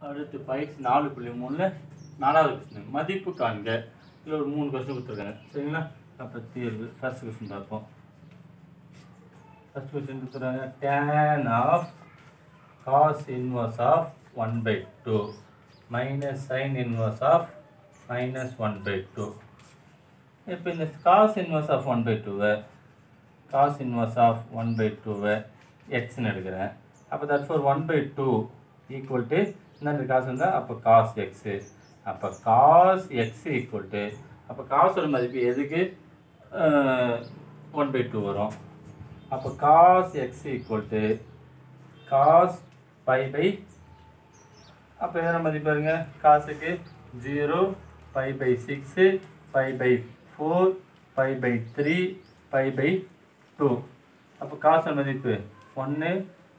அடுத்து பயிற்சி நாலு புள்ளி மூணில் நாலாவது கொஸ்டின் மதிப்பு காண்க இதில் ஒரு மூணு கொஸ்டின் கொடுத்துருக்காங்க சரிங்களா அப்போ தீர்வு ஃபர்ஸ்ட் கொஸ்டின் பார்ப்போம் ஃபர்ஸ்ட் கொஸ்டின் கொடுத்துருக்காங்க tan of cos inverse of one by two minus sine inverse of minus one by two இப்போ இந்த cos inverse of one by டூவை cos inverse of one by டூவை எக்ஸ்ன்னு எடுக்கிறேன் அப்போ that for one by two equal to இந்த cos இருந்தால் அப்போ காஸ் எக்ஸு அப்போ காஸ் எக்ஸ் ஈக்குவல் டு அப்போ காசோட மதிப்பு எதுக்கு ஒன் பை டூ வரும் அப்போ cos x equal to cos pi by அப்போ எதனா மதிப்பு பாருங்க காசுக்கு zero pi by six pi by four pi by three pi by two அப்போ காசு மதிப்பு ஒன்று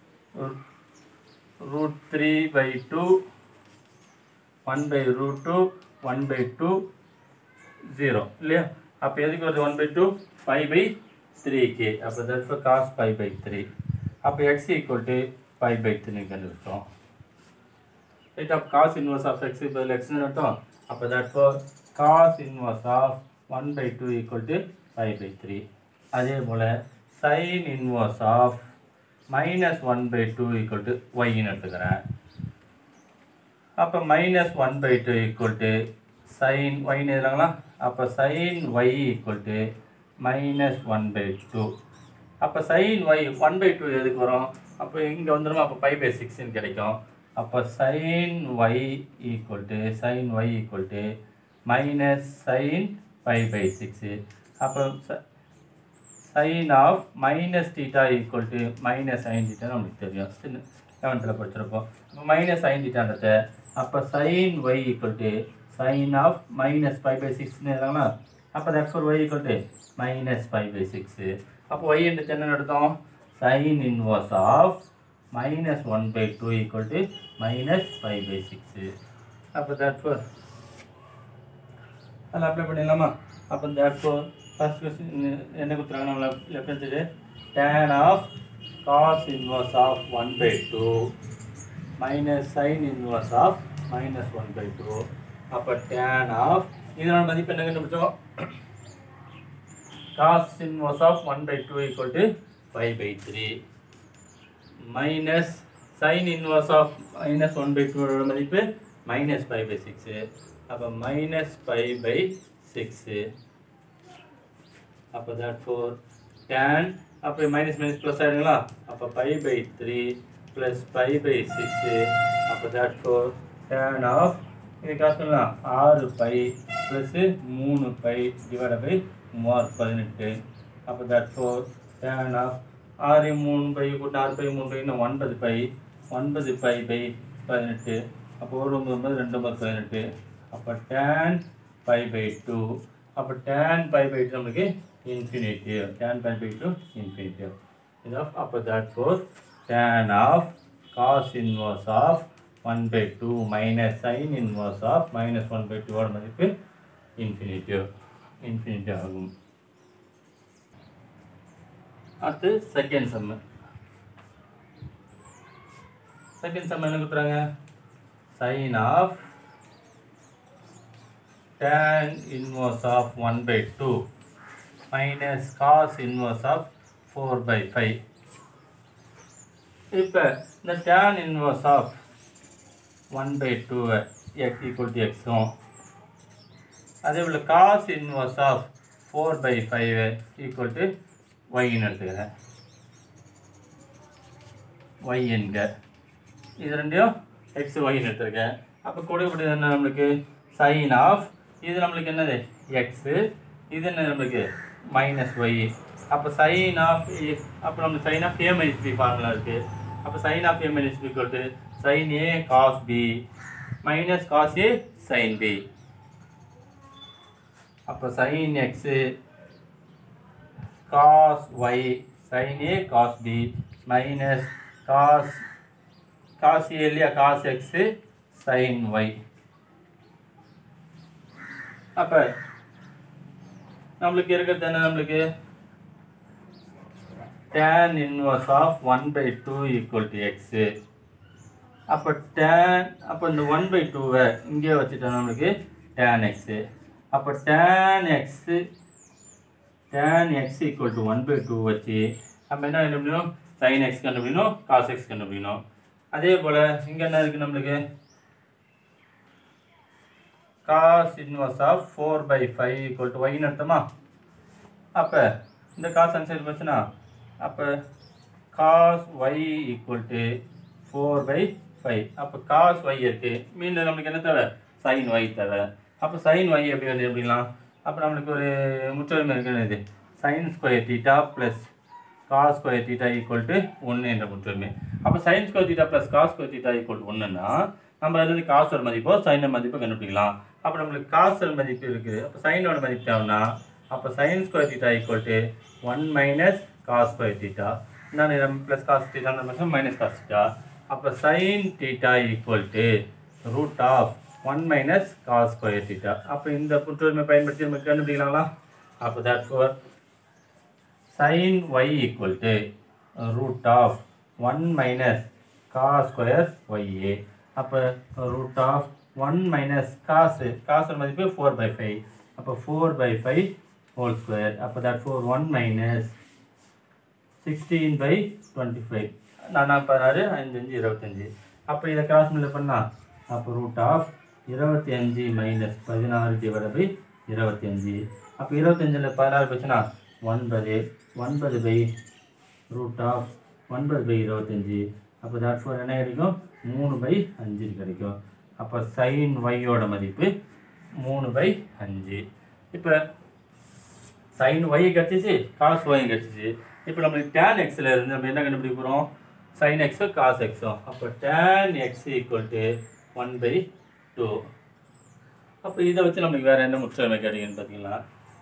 root three by two one by root two one by two zero இல்லையா அப்போ எதுக்கு வருது one by two five by three okay அப்போ that for cos five by three அப்போ x equal to five by three கண்டுபிடிச்சோம் right of cos inverse of x பதில் எக்ஸ்னு அர்த்தம் அப்போ that for cos inverse of one by two equal to five by three அதே போல் sine inverse of minus one by two equal to ஒய்ன்னு எடுத்துக்கிறேன் அப்போ minus one by two equal to sine ஒய்னு எழுதுறாங்களா அப்போ sine y equal to minus one by two அப்போ sine y one by two எதுக்கு வரும் அப்போ இங்கே வந்துடும் அப்போ ஃபைவ் பை சிக்ஸ்ன்னு கிடைக்கும் அப்போ sine y equal to sine y equal to minus sine five by six அப்போ sine of minus theta equal to minus sine theta நம்மளுக்கு தெரியும் சின்ன லெவன்த்தில் படிச்சிருப்போம் அப்போ மைனஸ் சைன் தீட்டான்றத அப்போ sine y equal to sine of minus five by சிக்ஸ்னு இருக்காங்களா அப்போ that for y equal to minus five by six அப்போ ஒய் என்று என்ன எடுத்தோம் sine inverse of minus one by two equal to minus five by six அப்போ that for அதில் apply பண்ணிடலாமா அப்போ தட் ஃபார் ஃபர்ஸ்ட் கொஸ்டின் என்ன கொடுத்துருக்காங்க நம்மளை left side tan of cos inverse of one by two minus sine inverse of minus one by two அப்போ tan of இதனோட மதிப்பு என்ன கண்டுபிடிச்சோம் cos inverse of one by two equal to five by three minus sine inverse of minus one by டூவோட மதிப்பு minus five by six அப்போ minus five by six அப்போ that for tan அப்போ minus minus plus ஆகிடுங்களா அப்போ five by three plus five by six அப்போ that for tan of இது cos சொல்லலாம் ஆறு பை ப்ளஸ்ஸு மூணு பை டிவைட் பை மூவாறு பதினெட்டு அப்போ தட் ஃபோர் டேன் ஆஃப் ஆறு மூணு பை கூட்ட ஆறு பை மூணு பை இன்னும் ஒன்பது பை ஒன்பது பை பை பதினெட்டு அப்போ ஒரு ஒன்பது ஒன்பது ரெண்டு ஒன்பது பதினெட்டு அப்போ டேன் பை பை டூ அப்போ டேன் பை பை டூ நம்மளுக்கு infinitive tan pi by two infinitive இது ஆஃப் அப்போ that for tan of cos inverse of one by two minus sine inverse of minus one by டூவோட மதிப்பு infinitive infinitive ஆகும் அடுத்து second சம்மு second sum என்ன கொடுக்குறாங்க sine of tan inverse of 1 by 2 minus cos inverse of 4 by 5 இப்போ இந்த tan inverse of 1 by 2 x equal to x ம் அதே போல் cos inverse of 4 by 5 equal to y ன்னு எடுத்துக்கிறேன் y என்க இது ரெண்டையும் எக்ஸ் ஒய்னு எடுத்திருக்கேன் அப்போ கொடுக்கக்கூடியது என்ன நம்மளுக்கு சைன் ஆஃப் இது நம்மளுக்கு என்னது எக்ஸு இது என்ன நம்மளுக்கு மைனஸ் ஒய் அப்போ சைன் ஆஃப் அப்போ நம்மளுக்கு sine of A minus B formula இருக்குது அப்போ sine of A minus B கொட்டு sine A cos B minus cos A sine B அப்போ sine x cos y sine A cos B minus cos cos A இல்லையா cos x sine y அப்போ நம்மளுக்கு இருக்கிறது என்ன நம்மளுக்கு tan inverse of one by two equal to x அப்போ tan அப்போ இந்த ஒன் பை டூவை இங்கே வச்சுட்டோம் நம்மளுக்கு டேன் எக்ஸு அப்போ tan x tan x equal to one by two வச்சு நம்ம என்ன கண்டுபிடிக்கணும் சைன் எக்ஸ் கண்டுபிடிக்கணும் காஸ் எக்ஸ் கண்டுபிடிக்கணும் அதே போல் இங்கே என்ன இருக்குது நம்மளுக்கு cos inverse of four by five equal to ஒய்னு அர்த்தமா அப்போ இந்த காஸ் ஆன்சர் போச்சுன்னா அப்போ cos y equal to four by five அப்போ காஸ் ஒய் இருக்குது மீண்டும் நம்மளுக்கு என்ன தேவை சைன் ஒய் தேவை அப்போ சைன் ஒய் எப்படி வந்து எப்படிலாம் அப்போ நம்மளுக்கு ஒரு முற்றுரிமை இருக்குன்னு இது sine square theta plus cos square theta equal to ஒன்று என்ற முற்றுரிமை அப்போ sine square theta plus cos square theta equal to ஒன்றுன்னா நம்ம அதுலேருந்து காசோட மதிப்போ சைனோட மதிப்போ கண்டுபிடிக்கலாம் அப்போ நம்மளுக்கு காசோட மதிப்பு இருக்குது அப்போ சைனோட மதிப்பு தேவைன்னா அப்போ sine square theta equal to one minus cos square theta நான் plus cos theta minus cos theta அப்போ sine theta equal to root of one minus cos square theta அப்போ இந்த புற்றுரிமை பயன்படுத்தி நம்ம கண்டுபிடிக்கலாங்களா அப்போ that for sin y equal to root of 1 minus cos square ya அப்போ root of 1 minus cos cos மதிப்பு 4 by 5 அப்போ 4 by 5 whole square அப்போ therefore 1 minus 16 by 25 நானா பதினாறு அஞ்சு அஞ்சு இருபத்தஞ்சு அப்போ இதை கிராஸ் மில்ல பண்ணா அப்போ ரூட் ஆஃப் இருபத்தி அஞ்சு மைனஸ் பதினாறு டிவைட் பை இருபத்தி அஞ்சு அப்போ இருபத்தஞ்சில் பதினாறு போச்சுன்னா ஒன்பது ஒன்பது பை ரூட் ஆஃப் ஒன்பது பை இருபத்தஞ்சி அப்போ தாட் ஃபோர் என்ன கிடைக்கும் மூணு பை அஞ்சு கிடைக்கும் அப்போ சைன் ஒய்யோட மதிப்பு மூணு பை அஞ்சு இப்போ சைன் ஒய் கிடச்சிச்சு காஸ் ஒய் கிடச்சிச்சு இப்போ நம்மளுக்கு டேன் எக்ஸில் இருந்து நம்ம என்ன கண்டுபிடிக்க போகிறோம் சைன் எக்ஸோ காஸ் எக்ஸோ அப்போ tan x equal to one by two அப்போ இதை வச்சு நம்மளுக்கு வேறு என்ன முற்றுமை கிடைக்குன்னு பார்த்தீங்களா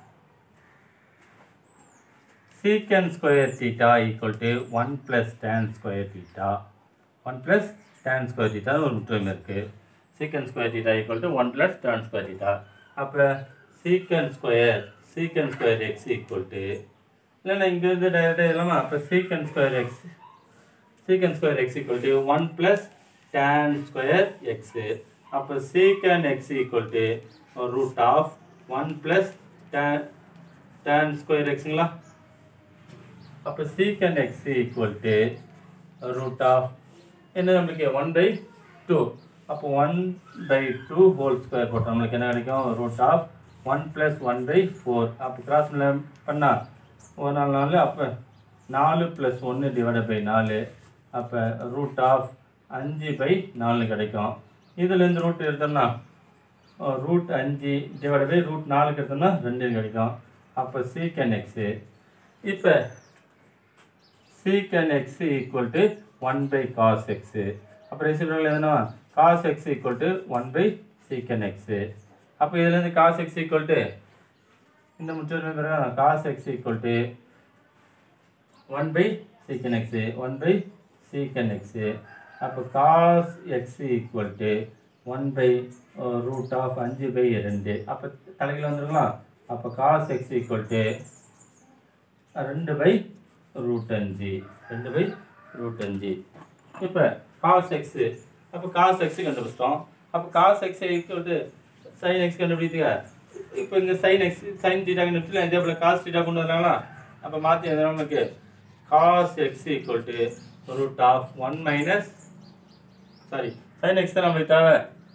secant square theta equal to 1 plus tan square theta 1 plus tan square theta ஒரு முற்றுமை இருக்கு secant square theta equal to 1 plus tan square theta அப்போ secant square secant square x equal to இல்லைன்னா இங்கேருந்து டைரெக்டாக இல்லாமல் அப்போ secant square x secant square x equal to 1 plus tan square x அப்போ secant x equal to root of 1 plus tan tan square xங்களா அப்போ secant x equal to root of என்ன நம்மளுக்கு ஒன் பை டூ அப்போ one by two whole square போட்டோம் நம்மளுக்கு என்ன கிடைக்கும் root of one plus one by four அப்போ கிராஸ் பண்ணா ஒரு நாலு நாலு அப்போ நாலு ப்ளஸ் ஒன்று டிவைட் பை நாலு அப்போ ரூட் ஆஃப் அஞ்சு பை நாலு கிடைக்கும் இதுலேருந்து ரூட் எடுத்தோம்னா ரூட் அஞ்சு டிவைட் பை ரூட் நாலுக்கு எடுத்தோம்னா ரெண்டு கிடைக்கும் அப்போ சீக்கன் எக்ஸு இப்போ secant x equal to 1 by cos x அப்போ ரெசிபிள் எதுனா cos x equal to 1 by secant x அப்போ இதுலேருந்து cos x equal to இந்த முற்றுரிமை பிறகு cos x equal to 1 by secant x 1 by secant x அப்போ cos x equal to 1 by root of 5 by 2 அப்போ தலைகள் வந்துருக்கலாம் அப்போ cos x equal to ரெண்டு by root அஞ்சு ரெண்டு பை ரூட் அஞ்சு இப்போ காஸ் எக்ஸு அப்போ காஸ் எக்ஸு கண்டுபிடிச்சிட்டோம் அப்போ காஸ் எக்ஸ் வந்து சைன் எக்ஸ் கண்டுபிடித்துக்க இப்போ இங்கே சைன் எக்ஸ் சைன் தீட்டா கண்டுபிடிச்சு இதே போல் காஸ் தீட்டா கொண்டு வந்தாங்களா அப்போ மாற்றி நமக்கு cos x equal to root of one minus sorry sine x தான் நம்மளுக்கு தேவை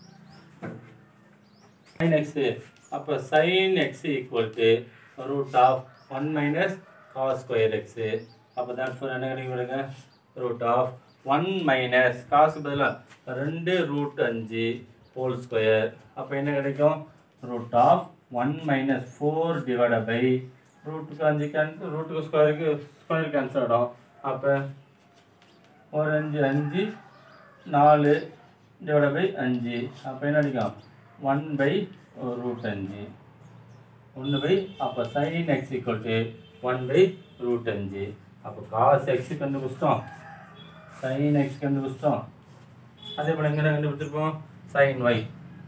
சைன் எக்ஸு அப்போ sine x equal to root of one minus cos square x அப்போ தான் ஃபோர் என்ன கிடைக்க ரூட் ஆஃப் ஒன் மைனஸ் காசு பதிலாக ரெண்டு ரூட் அஞ்சு ஹோல் ஸ்கொயர் அப்போ என்ன கிடைக்கும் root of one minus four divide by ரூட்டுக்கு அஞ்சு கேன்சல் ரூட்டுக்கு ஸ்கொயருக்கு ஸ்கொயர் கேன்சல் ஆகிடும் அப்போ ஒரு அஞ்சு அஞ்சு நாலு டிவைட பை அஞ்சு அப்போ என்ன கிடைக்கும் ஒன் பை ரூட் அஞ்சு ஒன்று பை அப்போ sine x equal to one by root அஞ்சு அப்போ காஸ் எக்ஸ் கண்டுபிடிச்சிட்டோம் சைன் எக்ஸ் கண்டுபிடிச்சிட்டோம் அதே போல் எங்கே கண்டுபிடிச்சிருப்போம் sine y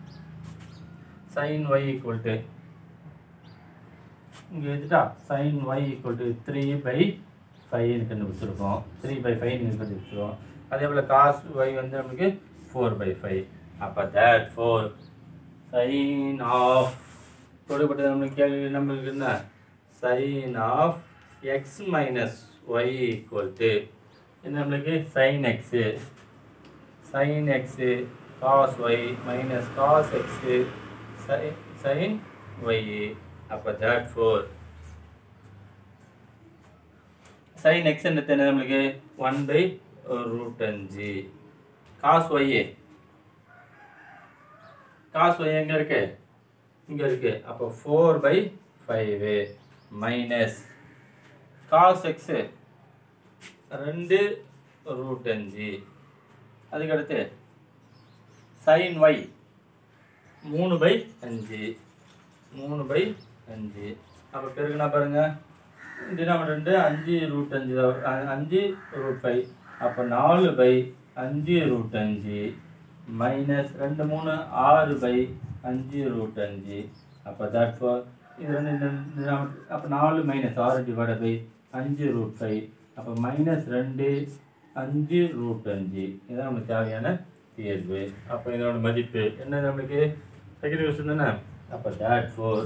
sine y equal to இங்கே எடுத்துட்டா sine y equal to three by ஃபைவ்னு கண்டுபிடிச்சிருக்கோம் த்ரீ பை ஃபைவ்னு கண்டுபிடிச்சிருக்கோம் அதே போல் காஸ் ஒய் வந்து நமக்கு ஃபோர் பை ஃபைவ் அப்போ தேட் ஃபோர் சைன் ஆஃப் கொடுக்கப்பட்டது நம்மளுக்கு கேள்வி நம்மளுக்கு என்ன sine of x minus y equal to இது நம்மளுக்கு sine x sine x cos y minus cos x sine y அப்போ தேட் ஃபோர் சைன் எக்ஸ் என்ன தெரியும் நம்மளுக்கு ஒன் பை ரூட் அஞ்சு காஸ் ஒய்யே காஸ் ஒய் எங்கே இருக்கு இங்கே இருக்கு அப்போ four by five minus cos x ரெண்டு ரூட் அஞ்சு அதுக்கடுத்து சைன் ஒய் மூணு பை அஞ்சு மூணு பை அஞ்சு அப்போ பெருக்குனா பாருங்க டினாமினேட்டர் ரெண்டு அஞ்சு ரூட் அஞ்சு தான். அ- அஞ்சு ரூட் ஃபைவ் அப்போ நாலு பை அஞ்சு ரூட் அஞ்சு மைனஸ் ரெண்டு மூணு ஆறு பை அஞ்சு ரூட் அஞ்சு அப்போ தட் ஃபார் இது ரெண்டு டினாமினேட்டர் அப்போ நாலு மைனஸ் ஆறு டிவைட் பை அஞ்சு ரூட் ஃபைவ் அப்போ மைனஸ் ரெண்டு அஞ்சு ரூட் அஞ்சு இதுதான் நமக்கு தேவையான தீர்வு அப்போ இதனோட மதிப்பு என்ன நம்மளுக்கு செகண்ட் கொஸ்டின் தானே அப்போ that four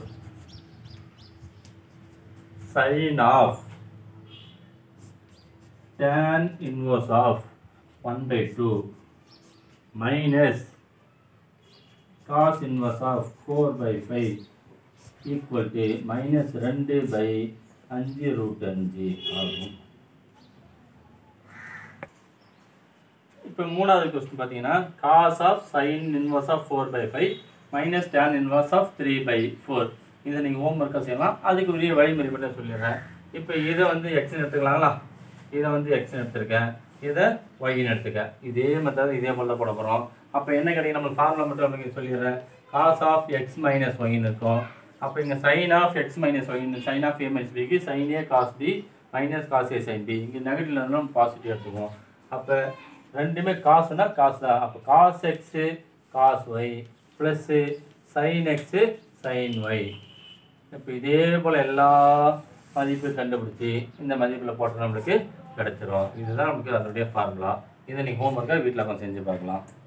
sin of tan inverse of 1 by 2 minus cos inverse of 4 by 5 equal to minus 2 by 5 root 5 ஆகும் இப்போ மூணாவது கொஸ்டின் பார்த்தீங்கன்னா cos of sine inverse of four by five minus tan inverse of three by four இதை நீங்கள் home ஒர்க்காக செய்யலாம் அதுக்கு உரிய வழிமுறை மட்டும் சொல்லிடுறேன் இப்போ இதை வந்து எக்ஸ்னு எடுத்துக்கலாங்களா இதை வந்து எக்ஸ்னு எடுத்திருக்கேன் இதை ஒய்னு எடுத்துக்க இதே மெத்தட் இதே போல் போட போகிறோம் அப்போ என்ன கிடைக்கும் நம்ம ஃபார்முலா மட்டும் உங்களுக்கு சொல்லிடுறேன் காஸ் ஆஃப் எக்ஸ் மைனஸ் ஒய்னு இருக்கும் அப்போ இங்கே சைன் ஆஃப் எக்ஸ் மைனஸ் ஒய்னு சைன் ஆஃப் ஏ மைனஸ் பிக்கு sine A cos B minus cos A sine B இங்கே நெகட்டிவ் இருந்தாலும் பாசிட்டிவ் எடுத்துக்குவோம் அப்போ ரெண்டுமே காசுனா காசு தான் அப்போ cos x cos y plus sine x sine y இப்போ இதே போல் எல்லா மதிப்பையும் கண்டுபிடிச்சி இந்த மதிப்பில் போட்டால் நம்மளுக்கு கிடச்சிரும் இதுதான் நமக்கு அதனுடைய ஃபார்முலா இதை நீங்கள் ஹோம்ஒர்க்காக வீட்டில் கொஞ்சம் செஞ்சு பார்க்கலாம்